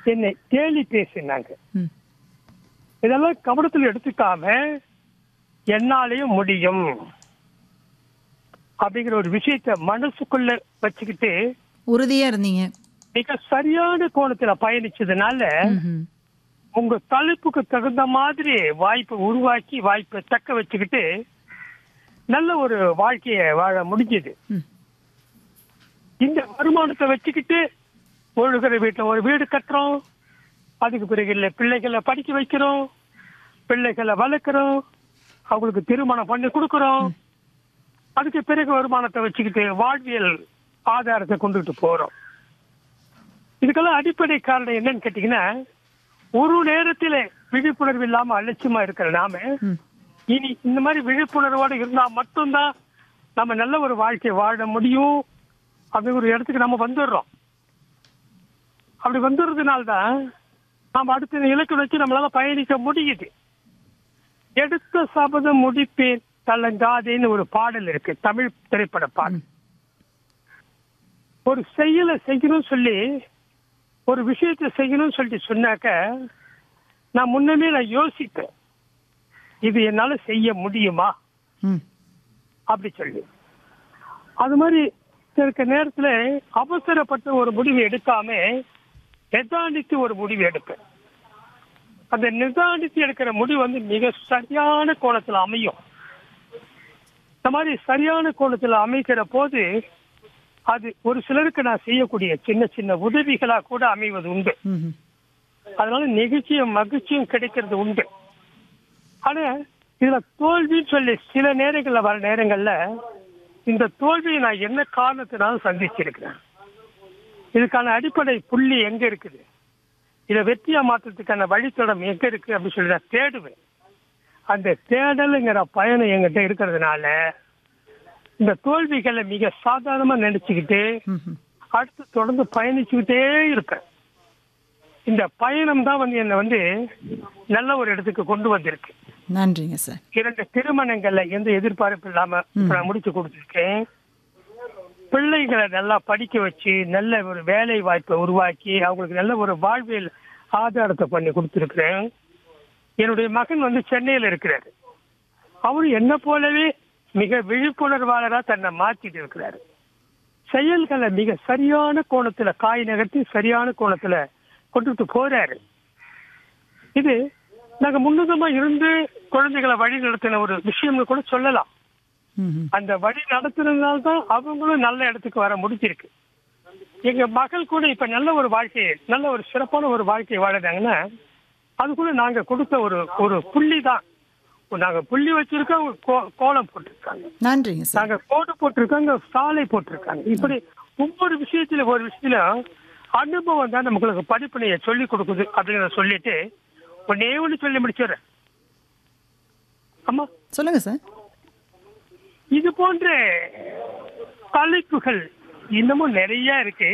என்னை கேலி பேசினாங்க ம் இதெல்லாம் கவனத்தில் எடுத்துக்காம என்னாலையும் முடியும் அப்படிங்கிற ஒரு விஷயத்த மனசுக்குள்ள வச்சுக்கிட்டு உறுதியா இருந்தீங்க மிக சரியான கோணத்துல பயணிச்சதுனால ம்ஹும். உங்க தலைப்புக்கு தகுந்த மாதிரி வாய்ப்பை உருவாக்கி வாய்ப்பை தக்க வச்சுக்கிட்டு நல்ல ஒரு வாழ்க்கையை வாழ முடிஞ்சது ம். இந்த வருமானத்தை வச்சுக்கிட்டு ஒழுகிற வீட்டுல ஒரு வீடு கட்டுறோம் அதுக்கு பிறகு இல்ல பிள்ளைகளை படிக்க வைக்கிறோம் பிள்ளைகளை வளர்க்குறோம் அவங்களுக்கு திருமணம் பண்ணி கொடுக்குறோம் அதுக்கு பிறகு வருமானத்தை வச்சுக்கிட்டு வாழ்வியல் ஆதாரத்தை கொண்டுட்டு போறோம் இதுக்கெல்லாம் அடிப்படை காரணம் என்னன்னு கேட்டீங்கன்னா ஒரு நேரத்துல விழிப்புணர்வு இல்லாம அலட்சியமா இருக்கிற நாம ம். இனி இந்த மாதிரி விழிப்புணர்வோட இருந்தா மட்டும்தான் நம்ம நல்ல ஒரு வாழ்க்கையை வாழ முடியும் அப்படிங்கிற ஒரு இடத்துக்கு நம்ம வந்துடுறோம் அப்படி வந்துடுறதுனால தான் நாம அடுத்த இலக்கு வச்சு நம்மளால பயணிக்க முடியுது எடுத்த சபதம் முடிப்பேன் தள்ளங்காதேன்னு ஒரு பாடல் இருக்கு தமிழ் திரைப்பட பாடல் ஒரு செயலை செய்யணும்னு சொல்லி ஒரு விஷயத்தை செய்யணும்னு சொல்லிட்டு சொன்னாக்க நான் முன்னமே நான் யோசிப்பேன் இது என்னால செய்ய முடியுமா ம் அப்படி சொல்லி அது மாதிரி இருக்க நேரத்துல அவசரப்பட்ட ஒரு முடிவு எடுக்காம நிதானித்து ஒரு முடிவு எடுப்பேன் அந்த நிதானித்து எடுக்கிற முடிவு வந்து மிக சரியான கோணத்துல அமையும் இந்த மாதிரி சரியான கோணத்துல அமைக்கிற போது அது ஒரு சிலருக்கு நான் செய்யக்கூடிய சின்ன சின்ன உதவிகளா கூட அமைவது உண்டு ம்ஹும். அதனால நெகிழ்ச்சியும் மகிழ்ச்சியும் கிடைக்கிறது உண்டு ஆனா இதுல தோல்வின்னு சொல்லி சில நேரங்கள்ல வர நேரங்கள்ல இந்த தோல்வியை நான் என்ன காரணத்தினாலும் சந்திச்சிருக்கிறேன் இதுக்கான அடிப்படை புள்ளி எங்க இருக்குது இதை வெற்றியா மாற்றத்துக்கான வழித்தடம் எங்க இருக்கு அப்படின்னு சொல்லி நான் தேடுவேன் அந்த தேடலுங்கிற பயணம் எங்கிட்ட இருக்கிறதுனால இந்த தோல்விகளை மிக சாதாரணமா நினைச்சுக்கிட்டு ம்ஹும். அடுத்து தொடர்ந்து பயணிச்சுக்கிட்டே இருப்பேன் இந்த பயணம் தான் வந்து என்னை வந்து நல்ல ஒரு இடத்துக்கு கொண்டு வந்திருக்கு நன்றிங்க சார் இரண்டு திருமணங்கள்ல எந்த எதிர்பார்ப்பு இல்லாம இப்ப நான் முடிச்சு கொடுத்துருக்கேன் பிள்ளைகளை நல்லா படிக்க வச்சு நல்ல ஒரு வேலை வாய்ப்பை உருவாக்கி அவங்களுக்கு நல்ல ஒரு வாழ்வியல் ஆதாரத்தை பண்ணி கொடுத்துருக்கிறேன் என்னுடைய மகன் வந்து சென்னையில இருக்கிறாரு அவரு என்ன போலவே மிக விழிப்புணர்வாளரா தன்னை மாத்திட்டு இருக்கிறாரு செயல்களை மிக சரியான கோணத்துல காய் நகர்த்தி சரியான கோணத்துல கொண்டுட்டு போறாரு இது நாங்க முன்னுதமா இருந்து குழந்தைகளை வழி நடத்தின ஒரு விஷயம்னு கூட சொல்லலாம் ம்ஹும். அந்த வழி நடத்துறதுனால தான் அவங்களும் நல்ல இடத்துக்கு வர முடிஞ்சிருக்கு எங்க மகள் கூட இப்ப நல்ல ஒரு வாழ்க்கையை நல்ல ஒரு சிறப்பான ஒரு வாழ்க்கையை வாழுறாங்கன்னா அது கூட நாங்க கொடுத்த ஒரு ஒரு புள்ளி தான் நாங்க புள்ளி வச்சிருக்கோம் அவங்க கோ- கோலம் போட்டிருக்காங்க நன்றிங்க சார் நாங்க கோடு போட்டிருக்காங்க சாலை போட்டிருக்காங்க இப்படி ஒவ்வொரு விஷயத்துல ஒரு விஷயத்துல அனுபவம் தான் நமக்கு படிப்பினையை சொல்லி கொடுக்குது அப்படின்னு சொல்லிட்டு ஒன்னே ஒண்ணு சொல்லி முடிச்சிடுறேன் ஆமா சொல்லுங்க சார் இது போன்ற தலைப்புகள் இன்னமும் நிறைய இருக்கு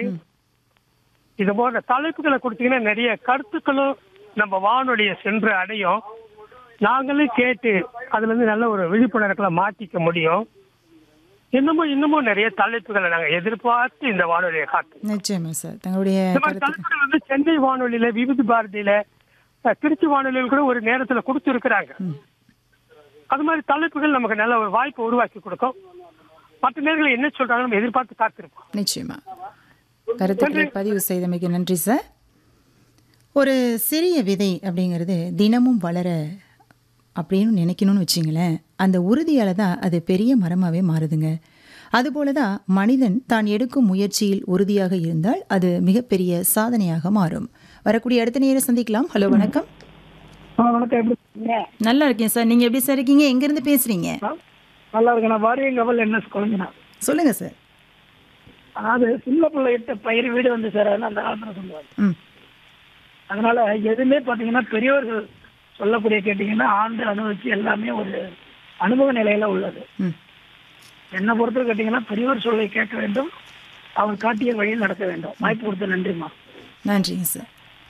இது போன்ற தலைப்புகளை கொடுத்தீங்கன்னா நிறைய கருத்துக்களும் நம்ம வானொலியை சென்று அடையும் நாங்களும் கேட்டு அதுல இருந்து நல்ல ஒரு விழிப்புணர்வுகளை மாத்திக்க முடியும் இன்னமும் இன்னமும் நிறைய தலைப்புகளை நாங்க எதிர்பார்த்து இந்த வானொலியை காட்டு நிச்சயமா சார் தங்களுடைய இந்த மாதிரி கருத்துக்கள் தலைப்புகள் வந்து சென்னை வானொலியில விவிது பாரதியில அஹ், திருச்சி வானொலியில் கூட ஒரு நேரத்துல கொடுத்து இருக்கிறாங்க ம். அது மாதிரி தலைப்புகள் நமக்கு நல்ல ஒரு வாய்ப்பை உருவாக்கி கொடுக்கும் மற்ற நேரங்களில் என்ன சொல்றாங்க நம்ம எதிர்பார்த்து காத்திருப்போம் நிச்சயமா கருத்துக்களை பதிவு செய்தமைக்கு நன்றி சார் ஒரு சிறிய விதை அப்படிங்கிறது தினமும் வளர அப்படின்னு நினைக்கணும்னு வச்சிங்களேன் அந்த உறுதியால் தான் அது பெரிய மரமாகவே மாறுதுங்க அதுபோல தான் மனிதன் தான் எடுக்கும் முயற்சியில் உறுதியாக இருந்தால் அது மிகப்பெரிய சாதனையாக மாறும் வரக்கூடிய அடுத்த நேரம் சந்திக்கலாம் ஹலோ வணக்கம் வணக்கம் எப்படி இருக்கீங்க நல்லா இருக்கேன் சார் நீங்கள் எப்படி சார் இருக்கீங்க எங்கேருந்து பேசுகிறீங்க நல்லா இருக்கு நான் வாரியங்கவல் என்ன குழந்தைனா சொல்லுங்கள் சார் அதாவது சின்ன பிள்ளை இட்ட பயிர் வீடு வந்து சார் அந்த காலத்துல சொல்லுவாங்க ம் அதனால எதுவுமே பாத்தீங்கன்னா பெரியவர்கள் சொல்லக்கூடிய கேட்டீங்கன்னா ஆண்டு அனுபவிச்சு எல்லாமே ஒரு அனுபவ நிலையில உள்ளது ம் என்னை பொறுத்த கேட்டீங்கன்னா பெரியவர் சொல்லை கேட்க வேண்டும் அவர் காட்டிய வழியில் நடக்க வேண்டும் வாய்ப்பு கொடுத்த நன்றிம்மா நன்றிங்க சார்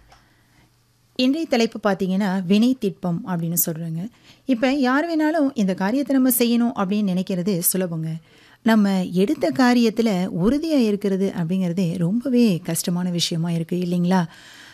இன்றைய தலைப்பு பார்த்தீங்கன்னா வினை திட்பம் அப்படின்னு சொல்கிறாங்க இப்போ யார் வேணாலும் இந்த காரியத்தை நம்ம செய்யணும் அப்படின்னு நினைக்கிறது சுலபங்க நம்ம எடுத்த காரியத்தில் உறுதியாக இருக்கிறது அப்படிங்கிறது ரொம்பவே கஷ்டமான விஷயமா இருக்குது இல்லைங்களா